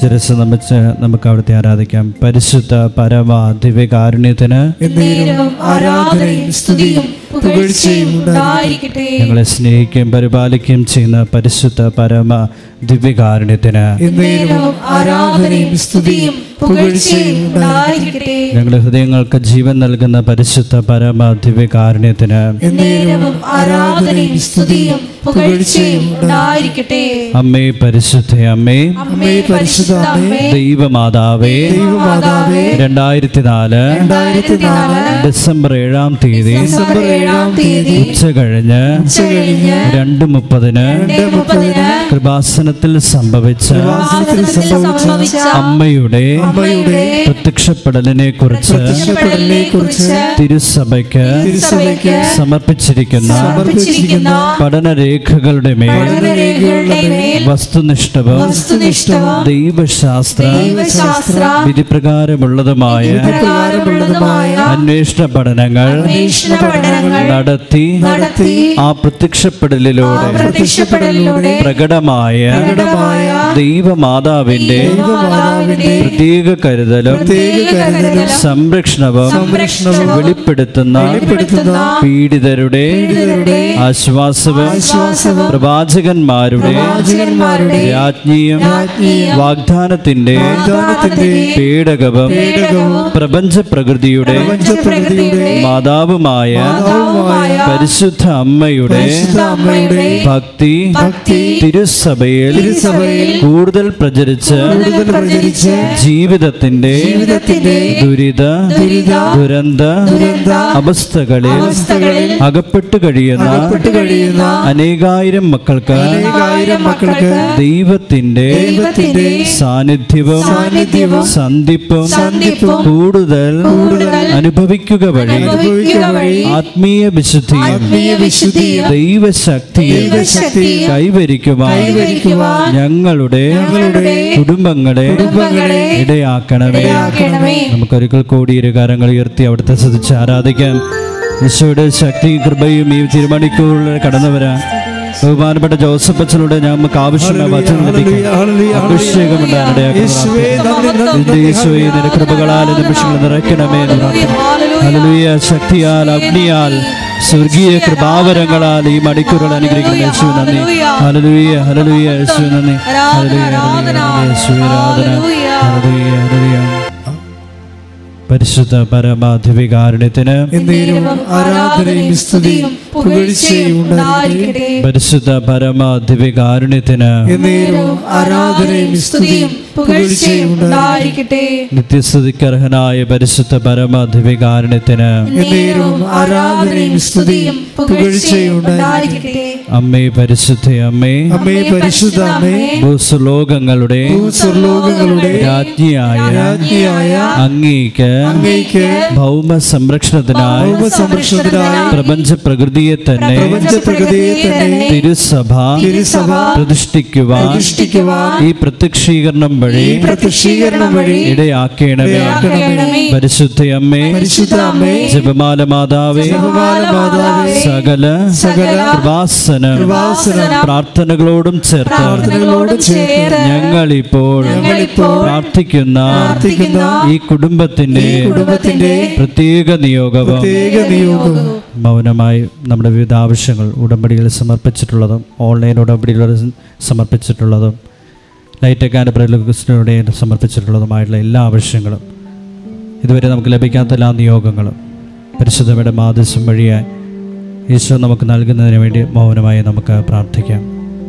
ശിരസ് നമിച്ച് നമുക്ക് അവിടുത്തെ ആരാധിക്കാം പരിശുദ്ധ പരമ ദിവ്യകാരുണ്യത്തിന് എന്നേരവും ആരാധനയും സ്തുതിയും പുകഴ്ചയും ഉണ്ടായിരിക്കട്ടെ ഞങ്ങളെ സ്നേഹിക്കുകയും പരിപാലിക്കുകയും ചെയ്യുന്ന പരിശുദ്ധ പരമ ദിവ്യകാരുണ്യത്തിന് എന്നേരവും ആരാധനയും സ്തുതിയും പുകഴ്ചയും ഉണ്ടായിരിക്കട്ടെ ഞങ്ങളുടെ ഹൃദയങ്ങൾക്ക് ജീവൻ നൽകുന്ന പരിശുദ്ധ പരമ ദിവ്യകാരുണ്യത്തിന് എന്നേരവും ആരാധനയും സ്തുതിയും പുകഴ്ചയും ഉണ്ടായിരിക്കട്ടെ അമ്മേ പരിശുദ്ധ അമ്മേ അമ്മേ പരിശുദ്ധ അമ്മേ ദൈവമാതാവേ ദൈവമാതാവേ രണ്ടായിരത്തി നാല് രണ്ടായിരത്തി നാല് ഡിസംബർ ഏഴാം തീയതി ഡിസംബർ ഏഴാം തീയതി ഉച്ച കഴിഞ്ഞ് ഉച്ചകഴിഞ്ഞ് രണ്ട് മുപ്പതിന് രണ്ട് മുപ്പതിന് കൃപാസനത്തിൽ സംഭവിച്ച വാസനത്തിൽ സംഭവിച്ച അമ്മയുടെ അമ്മയുടെ പ്രത്യക്ഷപ്പെടലിനെ കുറിച്ച് പ്രത്യക്ഷപ്പെടലിനെ കുറിച്ച് തിരുസഭയ്ക്ക് തിരുസഭയ്ക്ക് സമർപ്പിച്ചിരിക്കുന്ന സമർപ്പിച്ചിരിക്കുന്ന പഠനരേഖകളുടെ മേൽ പഠനരേഖകളുടെ മേൽ വസ്തുനിഷ്ഠവും വസ്തുനിഷ്ഠവും ദൈവശാസ്ത്ര ദൈവശാസ്ത്ര വിധിപ്രകാരമുള്ളതുമായ പ്രകാരമുള്ളതുമായ അന്വേഷണ പഠനങ്ങൾ അന്വേഷണ പഠനങ്ങൾ നടത്തി നടത്തി ആ പ്രത്യക്ഷപ്പെടലിലൂടെ പ്രത്യക്ഷപ്പെടലിലൂടെ പ്രകടമായ പ്രകടമായ ദൈവമാതാവിന്റെ ദൈവമാതാവിന്റെ പ്രത്യേക കരുതലും പ്രത്യേക കരുതലും സംരക്ഷണവും സംരക്ഷണവും വെളിപ്പെടുത്തുന്ന വെളിപ്പെടുത്തുന്ന പീഡിതരുടെ പീഡിതരുടെ ആശ്വാസവും ആശ്വാസവും പ്രവാചകന്മാരുടെ പ്രവാചകന്മാരുടെ രാജ്ഞിയും രാജ്ഞിയും വാഗ്ദാനത്തിന്റെ വാഗ്ദാനത്തിന്റെ പേടകവും പേടകവും പ്രപഞ്ച പ്രകൃതിയുടെ പ്രപഞ്ചപ്രകൃതിയുടെ മാതാവുമായ മാതാവുമായ പരിശുദ്ധ അമ്മയുടെ പരിശുദ്ധ അമ്മയുടെ ഭക്തി ഭക്തി തിരുസഭയിൽ തിരുസഭയിൽ കൂടുതൽ പ്രചരിച്ച് കൂടുതൽ പ്രചരിച്ച് ജീവിതത്തിന്റെ ജീവിതത്തിന്റെ ദുരിത ദുരിത ദുരന്ത ദുരന്ത അവസ്ഥകളിൽ അവസ്ഥകളിൽ അകപ്പെട്ടു കഴിയുന്ന അകപ്പെട്ടു കഴിയുന്ന അനേകായിരം മക്കൾക്ക് അനേകായിരം മക്കൾക്ക് ദൈവത്തിന്റെ ദൈവത്തിന്റെ സാന്നിധ്യവും സാന്നിധ്യവും സന്ധിപ്പും സന്ധിപ്പും കൂടുതൽ കൂടുതൽ അനുഭവിക്കുക വഴി അനുഭവിക്കുക വഴി ആത്മീയ വിശുദ്ധിയും ആത്മീയ വിശുദ്ധിയും ദൈവശക്തിയും ദൈവശക്തിയും കൈവരിക്കുവാൻ കൈവരിക്കുവാൻ ഞങ്ങളുടെ ഞങ്ങളുടെ കുടുംബങ്ങളെ കുടുംബങ്ങളെ ഇടയാക്കണമേ ഇടയാക്കണമേ. നമുക്കൊരിക്കൽ കൂടി ഇരു കരങ്ങൾ ഉയർത്തി അവിടുത്തെ ശ്രദ്ധിച്ച് ആരാധിക്കാം ഈശോയുടെ ശക്തിയും കൃപയും ഈ തിരുമണിക്കൂറിൽ കടന്നു വരാൻ ബഹുമാനപ്പെട്ട ജോസഫ് അച്ഛനോട് നമുക്ക് ആവശ്യമായ വചനം ലഭിക്കും അഭിഷേകം യേശുവേ, നന്ദി, നന്ദി, ഈശോയെ നിന്റെ കൃപകളാൽ നിമിഷങ്ങൾ നിറയ്ക്കണമേ എന്ന് പ്രാർത്ഥിക്കുന്നു ഹല്ലേലൂയ ശക്തിയാൽ അഗ്നിയാൽ സ്വർഗീയ കൃപാവരങ്ങളാൽ ഈ മണിക്കൂറുകൾ അനുഗ്രഹിക്കുന്ന യേശു നന്ദി ഹല്ലേലൂയ ഹല്ലേലൂയ യേശു നന്ദി ഹല്ലേലൂയ ഹല്ലേലൂയ യേശു ആരാധന ഹല്ലേലൂയ ഹല്ലേലൂയ പരിശുദ്ധ പരമാധിവികാരുണ്യത്തിന് എന്നേരവും ആരാധനയും സ്തുതിയും പുകഴ്ചയും ഉണ്ടായിരിക്കട്ടെ പരിശുദ്ധ പരമാധിവികാരുണ്യത്തിന് എന്നേരവും ആരാധനയും സ്തുതിയും പുകഴ്ചയും ഉണ്ടായിരിക്കട്ടെ നിത്യസ്തുതിക്കർഹനായ പരിശുദ്ധ പരമാധിവികാരുണ്യത്തിന് എന്നേരവും ആരാധനയും സ്തുതിയും പുകഴ്ചയും ഉണ്ടായിരിക്കട്ടെ അമ്മേ പരിശുദ്ധ അമ്മേ അമ്മേ പരിശുദ്ധ അമ്മേ ഭൂസ്വലോകങ്ങളുടെ ഭൂസ്വർലോകങ്ങളുടെ രാജ്ഞിയായ രാജ്ഞിയായ അങ്ങേക്ക് അങ്ങേക്ക് ഭൗമ സംരക്ഷണത്തിനായി ഭൗമ സംരക്ഷണത്തിനായി പ്രപഞ്ച പ്രകൃതിയെ തന്നെ പ്രപഞ്ച പ്രകൃതിയെ തന്നെ തിരുസഭ തിരുസഭ പ്രതിഷ്ഠിക്കുവാൻ പ്രതിഷ്ഠിക്കുവാൻ ഈ പ്രത്യക്ഷീകരണം വഴി ഈ പ്രത്യക്ഷീകരണം വഴി ഇടയാക്കേണമേ ഇടയാക്കണമേ. പരിശുദ്ധ അമ്മേ പരിശുദ്ധ അമ്മേ ജപമാല മാതാവേ ജപമാല മാതാവേ സകല സകല കൃപാസന കൃപാസന പ്രാർത്ഥനകളോടും ചേർത്ത് പ്രാർത്ഥനകളോട് ചേർത്ത് ഞങ്ങളിപ്പോൾ ഞങ്ങളിപ്പോൾ പ്രാർത്ഥിക്കുന്ന പ്രാർത്ഥിക്കുന്ന ഈ കുടുംബത്തിന്റെ കുടുംബത്തിന്റെ പ്രത്യേക നിയോഗവും പ്രത്യേക നിയോഗവും മൗനമായി നമ്മുടെ വിവിധ ആവശ്യങ്ങൾ ഉടമ്പടികൾ സമർപ്പിച്ചിട്ടുള്ളതും ഓൺലൈൻ ഉടമ്പടികൾ സമർപ്പിച്ചിട്ടുള്ളതും ലൈറ്റ് അക്കാൻ്റെ പ്രലോകസ്റ്റിലൂടെ സമർപ്പിച്ചിട്ടുള്ളതുമായിട്ടുള്ള എല്ലാ ആവശ്യങ്ങളും ഇതുവരെ നമുക്ക് ലഭിക്കാത്ത എല്ലാ നിയോഗങ്ങളും പരിശുദ്ധയുടെ മാധ്യസം വഴിയായി ഈശോ നമുക്ക് നൽകുന്നതിന് വേണ്ടി മൗനമായി നമുക്ക് പ്രാർത്ഥിക്കാം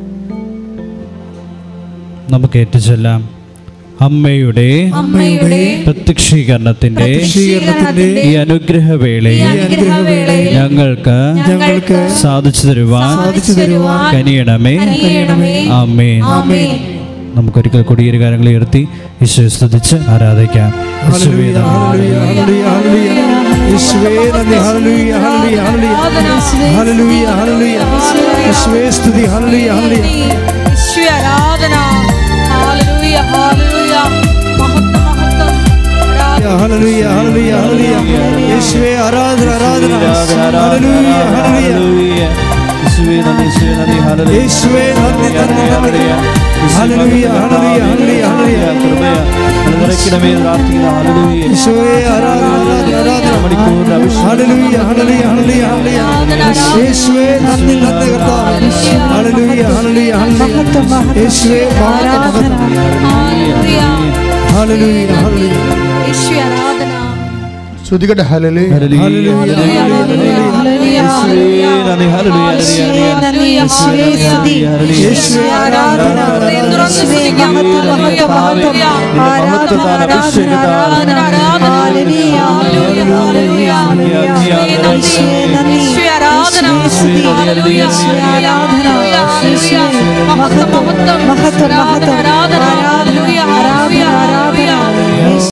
നമുക്ക് ഏറ്റുചൊല്ലാം അമ്മയുടെ അമ്മയുടെ പ്രത്യക്ഷീകരണത്തിന്റെ പ്രത്യക്ഷീകരണത്തിന്റെ ഈ അനുഗ്രഹവേളയിൽ അനുഗ്രഹവേളയിൽ ഞങ്ങൾക്ക് ഞങ്ങൾക്ക് സാധിച്ചു തരുവാൻ സാധിച്ചു തരുവാൻ കനിയണമേ കനിയണമേ. ആമേൻ ആമേൻ നമുക്കൊരിക്കൽ കൂടി ഇരു കാര്യങ്ങൾ ഉയർത്തി ഈശോയെ സ്തുതിച്ച് ആരാധിക്കാം യേശുവേ ഹല്ലേലൂയ, നന്ദി. ഹല്ലേലൂയ, ഹല്ലേലൂയ. യേശുവേ നന്ദി ഹല്ലേലൂയ ഹല്ലേലൂയ ഹല്ലേലൂയ ഹല്ലേലൂയ ഹല്ലേലൂയ യേശുവേ സ്തുതി ഹല്ലേലൂയ ഹല്ലേലൂയ ഈശോയെ ആരാധന ഹല്ലേലൂയ ഹല്ലേലൂയ മഹത്വം മഹത്വം ആരാധന ഹല്ലേലൂയ ഹല്ലേലൂയ ഹല്ലേലൂയ യേശുവേ ആരാധന ആരാധന ആരാധന, ആരാധന, ഹല്ലേലൂയ ഹല്ലേലൂയ ഹല്ലേലൂയ. യേശുവേ യേശുവേ നന്ദി യേശുവേ നന്ദി ഹല്ലേലൂയ യേശുവേ നന്ദി നന്ദി നന്ദി ഹല്ലേലൂയ ഹല്ലേലൂയ ഹല്ലേലൂയ കൃപയ നിറയ്ക്കണമേ എന്ന് പ്രാർത്ഥിക്കുന്നു ഹല്ലേലൂയ യേശുവേ ആരാധന ആരാധന ആരാധന മണിക്കൂറിന്റെ അഭിഷേകം ഹല്ലേലൂയ ഹല്ലേലൂയ ഹല്ലേലൂയ ഹല്ലേലൂയ യേശുവേ നന്ദി നന്ദി കർത്താവേ ഹല്ലേലൂയ ഹല്ലേലൂയ ഹല്ലേലൂയ യേശുവേ മഹത്വം ഹല്ലേലൂയ. ഹല്ലേലൂയ ഹല്ലേലൂയ യേശുവേ ആരാധന ശ്രുതികട്ടെ ഹലലേ ഹല്ലേലൂയ ഹല്ലേലൂയ ഹല്ലേലൂയ ഹല്ലേലൂയ. യേശുവേ നന്ദി ഹല്ലേലൂയ ഹല്ലേലൂയ യേശുവേ സ്തുതി. യേശുവേ ആരാധന. ഹൃദയം തുറന്ന് സ്തുതിക്കാം. ഹല്ലേലൂയ. ഹല്ലേലൂയ. മഹത്വത്താൽ അഭിഷേകത്താൽ ആരാധന, ആരാധന. ഹല്ലേലൂയ. ഹല്ലേലൂയ. യേശുവേ നന്ദി. യേശുവേ ആരാധന. ഹല്ലേലൂയ. ഹല്ലേലൂയ. ഹല്ലേലൂയ. മഹത്വം, മഹത്വം. ആരാധന, ആരാധന. ഹല്ലേലൂയ. ഹല്ലേലൂയ. ഹല്ലേലൂയ.